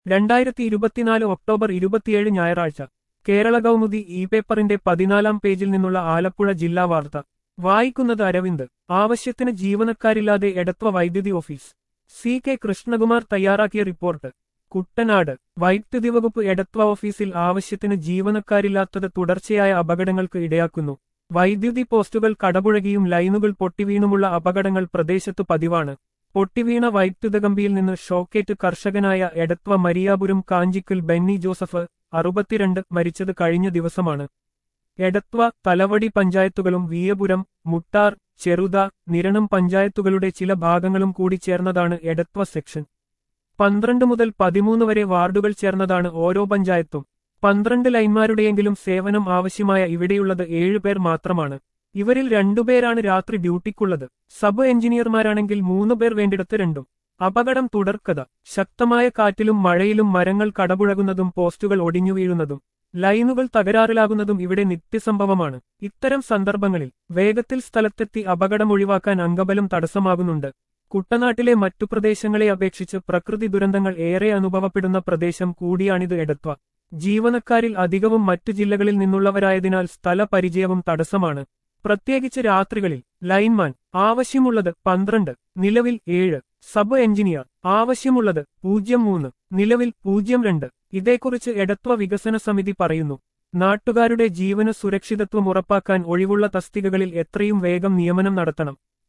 രണ്ടായിരത്തി ഇരുപത്തിനാല് ഒക്ടോബർ ഇരുപത്തിയേഴ് ഞായറാഴ്ച കേരള കൗമുദി ഇ പേപ്പറിന്റെ പതിനാലാം പേജിൽ നിന്നുള്ള ആലപ്പുഴ ജില്ലാ വാർത്ത വായിക്കുന്നത് അരവിന്ദ് ആവശ്യത്തിന് ജീവനക്കാരില്ലാതെ എടത്വ വൈദ്യുതി ഓഫീസ് സി കെ കൃഷ്ണകുമാർ തയ്യാറാക്കിയ റിപ്പോർട്ട് കുട്ടനാട് വൈദ്യുതി വകുപ്പ് എടത്വ ഓഫീസിൽ ആവശ്യത്തിന് ജീവനക്കാരില്ലാത്തത് തുടർച്ചയായ അപകടങ്ങൾക്ക് ഇടയാക്കുന്നു വൈദ്യുതി പോസ്റ്റുകൾ കടപുഴകിയും ലൈനുകൾ പൊട്ടിവീണുമുള്ള അപകടങ്ങൾ പ്രദേശത്തു പതിവാണ് പൊട്ടിവീണ വൈദ്യുതകമ്പിയിൽ നിന്ന് ഷോക്കേറ്റ് കർഷകനായ എടത്വ മരിയാപുരം കാഞ്ചിക്കൽ ബെന്നി ജോസഫ് അറുപത്തിരണ്ട് മരിച്ചത് കഴിഞ്ഞ ദിവസമാണ് എടത്വ തലവടി പഞ്ചായത്തുകളും വീയപുരം മുട്ടാർ ചെറുത നിരണം പഞ്ചായത്തുകളുടെ ചില ഭാഗങ്ങളും കൂടി ചേർന്നതാണ് എടത്വ സെക്ഷൻ പന്ത്രണ്ട് മുതൽ പതിമൂന്ന് വരെ വാർഡുകൾ ചേർന്നതാണ് ഓരോ പഞ്ചായത്തും പന്ത്രണ്ട് ലൈൻമാരുടെയെങ്കിലും സേവനം ആവശ്യമായ ഇവിടെയുള്ളത് ഏഴുപേർ മാത്രമാണ് ഇവരിൽ രണ്ടുപേരാണ് രാത്രി ഡ്യൂട്ടിക്കുള്ളത് സബ് എഞ്ചിനീയർമാരാണെങ്കിൽ മൂന്ന് പേർ വേണ്ടിടത്ത് രണ്ടും അപകടം തുടർക്കഥ ശക്തമായ കാറ്റിലും മഴയിലും മരങ്ങൾ കടപുഴകുന്നതും പോസ്റ്റുകൾ ഒടിഞ്ഞു വീഴുന്നതും ലൈനുകൾ തകരാറിലാകുന്നതും ഇവിടെ നിത്യസംഭവമാണ് ഇത്തരം സന്ദർഭങ്ങളിൽ വേഗത്തിൽ സ്ഥലത്തെത്തി അപകടം ഒഴിവാക്കാൻ അംഗബലം തടസ്സമാകുന്നുണ്ട് കുട്ടനാട്ടിലെ മറ്റു പ്രദേശങ്ങളെ അപേക്ഷിച്ച് പ്രകൃതി ദുരന്തങ്ങൾ ഏറെ അനുഭവപ്പെടുന്ന പ്രദേശം കൂടിയാണിത് എടത്വ ജീവനക്കാരിൽ അധികവും മറ്റു ജില്ലകളിൽ നിന്നുള്ളവരായതിനാൽ സ്ഥലപരിചയവും തടസ്സമാണ് പ്രത്യേകിച്ച് രാത്രികളിൽ ലൈൻമാൻ ആവശ്യമുള്ളത് പന്ത്രണ്ട് നിലവിൽ ഏഴ് സബ് എഞ്ചിനീയർ ആവശ്യമുള്ളത് പൂജ്യം മൂന്ന് നിലവിൽ പൂജ്യം രണ്ട് ഇതേക്കുറിച്ച് എടത്വ വികസന സമിതി പറയുന്നു നാട്ടുകാരുടെ ജീവന സുരക്ഷിതത്വം ഉറപ്പാക്കാൻ ഒഴിവുള്ള തസ്തികകളിൽ എത്രയും വേഗം നിയമനം നടത്തണം